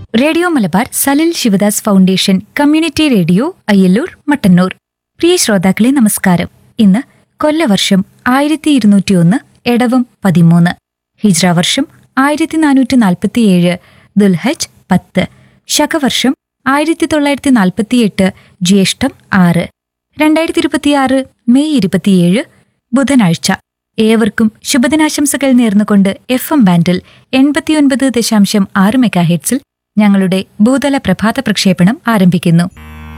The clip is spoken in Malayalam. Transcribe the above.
radio Malabar Salil Sivadas foundation community radio Ayyallur Mattannur പ്രിയ ശ്രോതാക്കളെ നമസ്കാരം ഇന്ന് കൊല്ലവർഷം ആയിരത്തി ഇരുന്നൂറ്റിയൊന്ന് എടവം പതിമൂന്ന് ഹിജ്ര വർഷം ആയിരത്തി നാനൂറ്റി നാൽപ്പത്തിയേഴ് ദുൽഹജ് പത്ത് ശകവർഷം ആയിരത്തി തൊള്ളായിരത്തി നാൽപ്പത്തിയെട്ട് ജ്യേഷ്ഠം ആറ് രണ്ടായിരത്തി ഇരുപത്തിയാറ് മെയ് ഇരുപത്തിയേഴ് ബുധനാഴ്ച ഏവർക്കും ശുഭദിനാശംസകൾ നേർന്നുകൊണ്ട് എഫ് എം ബാൻഡിൽ എൺപത്തിയൊൻപത് ദശാംശം ആറ് മെഗാഹെഡ്സിൽ ഞങ്ങളുടെ ഭൂതല പ്രഭാത പ്രക്ഷേപണം ആരംഭിക്കുന്നു